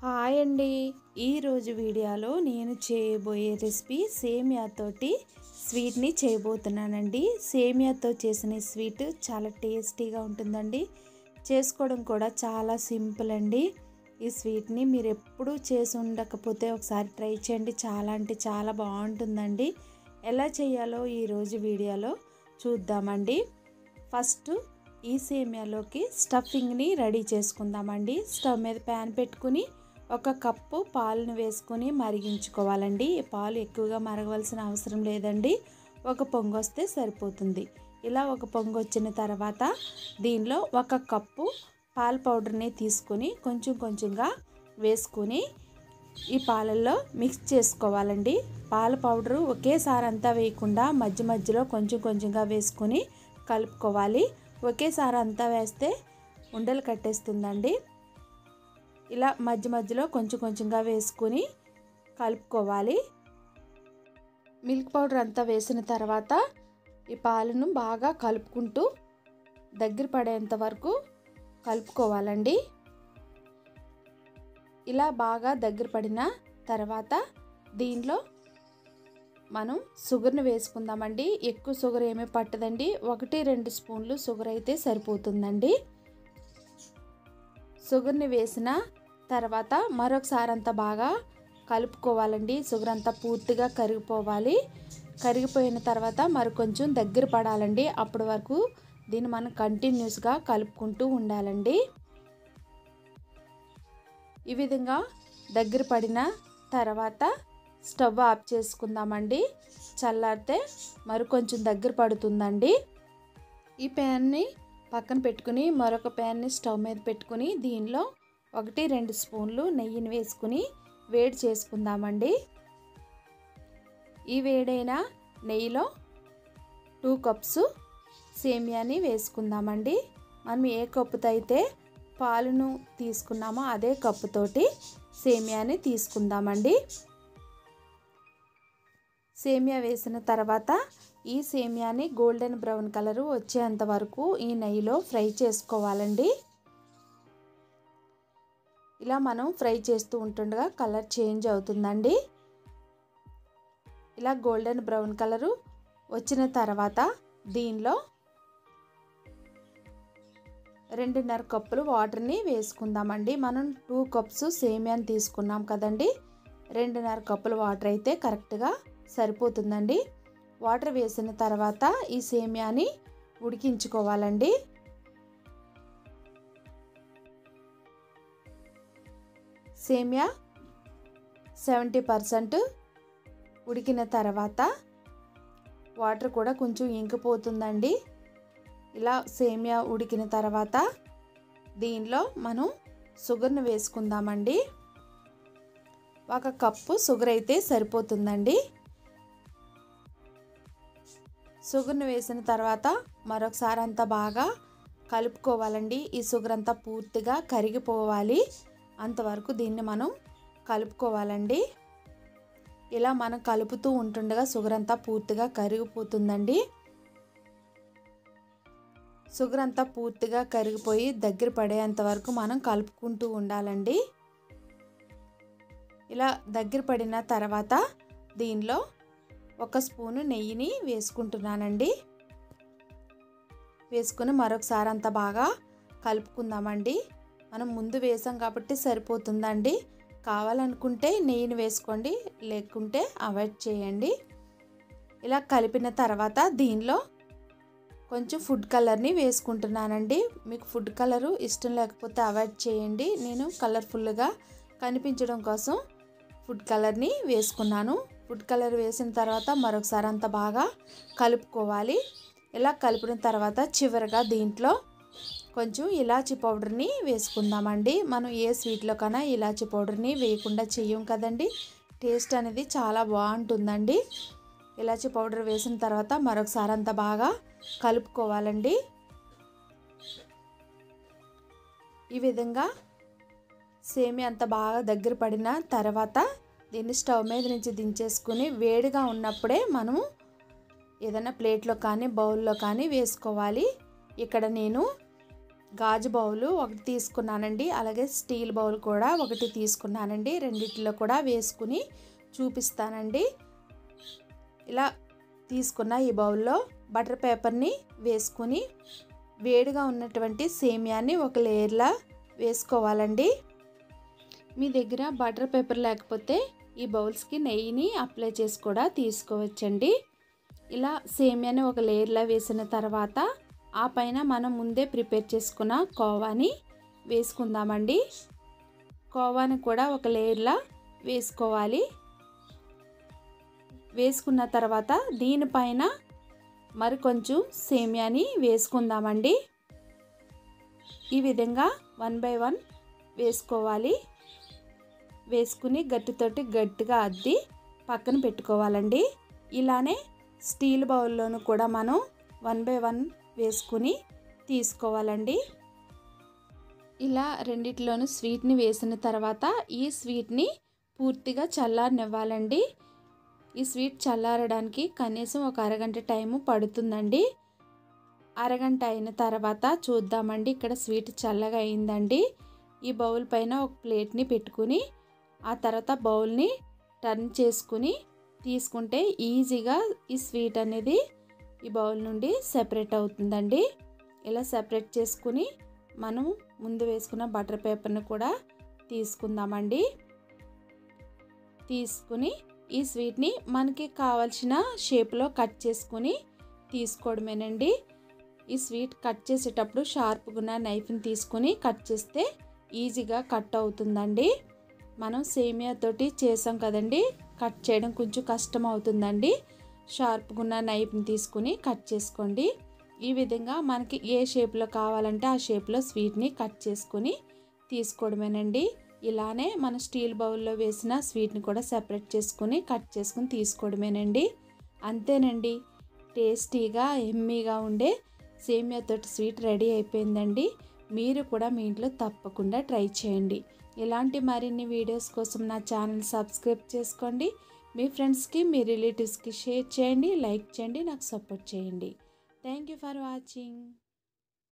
hi అండి ఈరోజు వీడియోలో నేను చేయబోయే రెసిపీ సేమియాతోటి స్వీట్ని చేయబోతున్నానండి సేమియాతో చేసిన ఈ స్వీట్ చాలా టేస్టీగా ఉంటుందండి చేసుకోవడం కూడా చాలా సింపుల్ అండి ఈ స్వీట్ని మీరు ఎప్పుడూ చేసి ఉండకపోతే ఒకసారి ట్రై చేయండి చాలా అంటే చాలా బాగుంటుందండి ఎలా చేయాలో ఈరోజు వీడియోలో చూద్దామండి ఫస్ట్ ఈ సేమియాలోకి స్టఫింగ్ని రెడీ చేసుకుందామండి స్టవ్ మీద ప్యాన్ పెట్టుకుని ఒక కప్పు పాలను వేసుకొని మరిగించుకోవాలండి ఈ పాలు ఎక్కువగా మరగవలసిన అవసరం లేదండి ఒక పొంగు వస్తే సరిపోతుంది ఇలా ఒక పొంగు వచ్చిన తర్వాత దీనిలో ఒక కప్పు పాల పౌడర్ని తీసుకొని కొంచెం కొంచెంగా వేసుకొని ఈ పాలల్లో మిక్స్ చేసుకోవాలండి పాల పౌడరు ఒకేసారి అంతా వేయకుండా మధ్య మధ్యలో కొంచెం కొంచెంగా వేసుకొని కలుపుకోవాలి ఒకేసారి అంతా వేస్తే ఉండలు కట్టేస్తుందండి ఇలా మధ్య మధ్యలో కొంచెం కొంచెంగా వేసుకొని కలుపుకోవాలి మిల్క్ పౌడర్ అంతా వేసిన తర్వాత ఈ పాలను బాగా కలుపుకుంటూ దగ్గర పడేంత వరకు కలుపుకోవాలండి ఇలా బాగా దగ్గర పడిన తర్వాత దీనిలో మనం షుగర్ని వేసుకుందామండి ఎక్కువ షుగర్ ఏమీ పట్టదండి ఒకటి రెండు స్పూన్లు షుగర్ అయితే సరిపోతుందండి షుగర్ని వేసిన తర్వాత మరొకసారి అంతా బాగా కలుపుకోవాలండి షుగర్ అంతా పూర్తిగా కరిగిపోవాలి కరిగిపోయిన తర్వాత మరి కొంచెం దగ్గర పడాలండి అప్పటి వరకు దీన్ని మనం కంటిన్యూస్గా కలుపుకుంటూ ఉండాలండి ఈ విధంగా దగ్గర పడిన తర్వాత స్టవ్ ఆఫ్ చేసుకుందామండి చల్లారితే మరి కొంచెం దగ్గర పడుతుందండి ఈ ప్యాన్ని పక్కన పెట్టుకుని మరొక ప్యాన్ని స్టవ్ మీద పెట్టుకుని దీనిలో ఒకటి రెండు స్పూన్లు నెయ్యిని వేసుకుని వేడి చేసుకుందామండి ఈ వేడైన నెయ్యిలో టూ కప్స్ సేమియాని వేసుకుందామండి మనం ఏ కప్పుతో అయితే పాలును తీసుకున్నామో అదే కప్పుతోటి సేమియాని తీసుకుందామండి సేమియా వేసిన తర్వాత ఈ సేమియాని గోల్డెన్ బ్రౌన్ కలర్ వచ్చేంత వరకు ఈ నెయ్యిలో ఫ్రై చేసుకోవాలండి ఇలా మనం ఫ్రై చేస్తూ ఉంటుండగా కలర్ చేంజ్ అవుతుందండి ఇలా గోల్డెన్ బ్రౌన్ కలరు వచ్చిన తర్వాత దీనిలో రెండున్నర కప్పులు వాటర్ని వేసుకుందామండి మనం టూ కప్స్ సేమియాని తీసుకున్నాం కదండి రెండున్నర కప్పుల వాటర్ అయితే కరెక్ట్గా సరిపోతుందండి వాటర్ వేసిన తర్వాత ఈ సేమియాని ఉడికించుకోవాలండి సేమియా సెవెంటీ పర్సెంట్ ఉడికిన తర్వాత వాటర్ కూడా కొంచెం ఇంకిపోతుందండి ఇలా సేమియా ఉడికిన తర్వాత దీనిలో మనం షుగర్ని వేసుకుందామండి ఒక కప్పు షుగర్ అయితే సరిపోతుందండి షుగర్ని వేసిన తర్వాత మరొకసారి అంతా బాగా కలుపుకోవాలండి ఈ షుగర్ అంతా పూర్తిగా కరిగిపోవాలి అంతవరకు దీన్ని మనం కలుపుకోవాలండి ఇలా మనం కలుపుతూ ఉంటుండగా షుగర్ అంతా పూర్తిగా కరిగిపోతుందండి షుగర్ అంతా పూర్తిగా కరిగిపోయి దగ్గర పడేంత వరకు మనం కలుపుకుంటూ ఉండాలండి ఇలా దగ్గర పడిన తర్వాత దీనిలో ఒక స్పూను నెయ్యిని వేసుకుంటున్నానండి వేసుకుని మరొకసారి అంతా బాగా కలుపుకుందామండి మనం ముందు వేసాం కాబట్టి సరిపోతుందండి కావాలనుకుంటే నెయ్యిని వేసుకోండి లేకుంటే అవాయిడ్ చేయండి ఇలా కలిపిన తర్వాత దీనిలో కొంచెం ఫుడ్ కలర్ని వేసుకుంటున్నానండి మీకు ఫుడ్ కలరు ఇష్టం లేకపోతే అవాయిడ్ చేయండి నేను కలర్ఫుల్గా కనిపించడం కోసం ఫుడ్ కలర్ని వేసుకున్నాను ఫుడ్ కలర్ వేసిన తర్వాత మరొకసారి అంతా బాగా కలుపుకోవాలి ఇలా కలిపిన తర్వాత చివరిగా దీంట్లో కొంచెం ఇలాచీ పౌడర్ని వేసుకుందామండి మనం ఏ స్వీట్లో కన్నా ఇలాచీ పౌడర్ని వేయకుండా చెయ్యం కదండి టేస్ట్ అనేది చాలా బాగుంటుందండి ఇలాచీ పౌడర్ వేసిన తర్వాత మరొకసారి అంతా బాగా కలుపుకోవాలండి ఈ విధంగా సేమి అంత బాగా దగ్గర పడిన తర్వాత దీన్ని స్టవ్ మీద నుంచి దించేసుకుని వేడిగా ఉన్నప్పుడే మనము ఏదైనా ప్లేట్లో కానీ బౌల్లో కానీ వేసుకోవాలి ఇక్కడ నేను గాజు బౌలు ఒకటి తీసుకున్నానండి అలాగే స్టీల్ బౌల్ కూడా ఒకటి తీసుకున్నానండి రెండిట్లో కూడా వేసుకుని చూపిస్తానండి ఇలా తీసుకున్న ఈ బౌల్లో బటర్ పేపర్ని వేసుకుని వేడిగా ఉన్నటువంటి సేమియాని ఒక లేయర్లా వేసుకోవాలండి మీ దగ్గర బటర్ పేపర్ లేకపోతే ఈ బౌల్స్కి నెయ్యిని అప్లై చేసి కూడా తీసుకోవచ్చండి ఇలా సేమియాని ఒక లేయర్లా వేసిన తర్వాత ఆ పైన మనం ముందే ప్రిపేర్ చేసుకున్న కోవాని వేసుకుందామండి కోవాని కూడా ఒక లేయర్లా వేసుకోవాలి వేసుకున్న తర్వాత దీనిపైన మరి కొంచెం సేమియాని వేసుకుందామండి ఈ విధంగా వన్ బై వన్ వేసుకోవాలి వేసుకుని గట్టితోటి గట్టిగా అద్ది పక్కన పెట్టుకోవాలండి ఇలానే స్టీల్ బౌల్లోనూ కూడా మనం వన్ బై వన్ వేసుకుని తీసుకోవాలండి ఇలా రెండిట్లోనూ స్వీట్ని వేసిన తర్వాత ఈ స్వీట్ని పూర్తిగా చల్లారనివ్వాలండి ఈ స్వీట్ చల్లారడానికి కనీసం ఒక అరగంట టైము పడుతుందండి అరగంట అయిన తర్వాత చూద్దామండి ఇక్కడ స్వీట్ చల్లగా అయిందండి ఈ బౌల్ పైన ఒక ప్లేట్ని పెట్టుకుని ఆ తర్వాత బౌల్ని టర్న్ చేసుకుని తీసుకుంటే ఈజీగా ఈ స్వీట్ అనేది ఈ బౌల్ నుండి సెపరేట్ అవుతుందండి ఇలా సెపరేట్ చేసుకుని మనం ముందు వేసుకున్న బటర్ పేపర్ని కూడా తీసుకుందామండి తీసుకుని ఈ స్వీట్ని మనకి కావాల్సిన షేప్లో కట్ చేసుకుని తీసుకోవడమేనండి ఈ స్వీట్ కట్ చేసేటప్పుడు షార్ప్గా నైఫ్ని తీసుకుని కట్ చేస్తే ఈజీగా కట్ అవుతుందండి మనం సేమియాతోటి చేసాం కదండి కట్ చేయడం కొంచెం కష్టం అవుతుందండి షార్ప్గా ఉన్న నైఫ్ని తీసుకుని కట్ చేసుకోండి ఈ విధంగా మనకి ఏ షేప్లో కావాలంటే ఆ షేప్లో స్వీట్ని కట్ చేసుకుని తీసుకోవడమేనండి ఇలానే మన స్టీల్ బౌల్లో వేసిన స్వీట్ని కూడా సెపరేట్ చేసుకుని కట్ చేసుకుని తీసుకోవడమేనండి అంతేనండి టేస్టీగా ఎమ్మీగా ఉండే సేమియాతోటి స్వీట్ రెడీ అయిపోయిందండి మీరు కూడా మీ ఇంట్లో తప్పకుండా ట్రై చేయండి ఇలాంటి మరిన్ని వీడియోస్ కోసం నా ఛానల్ సబ్స్క్రైబ్ చేసుకోండి మీ ఫ్రెండ్స్కి మీ రిలేటివ్స్కి షేర్ చేయండి లైక్ చేయండి నాకు సపోర్ట్ చేయండి థ్యాంక్ యూ ఫర్ వాచింగ్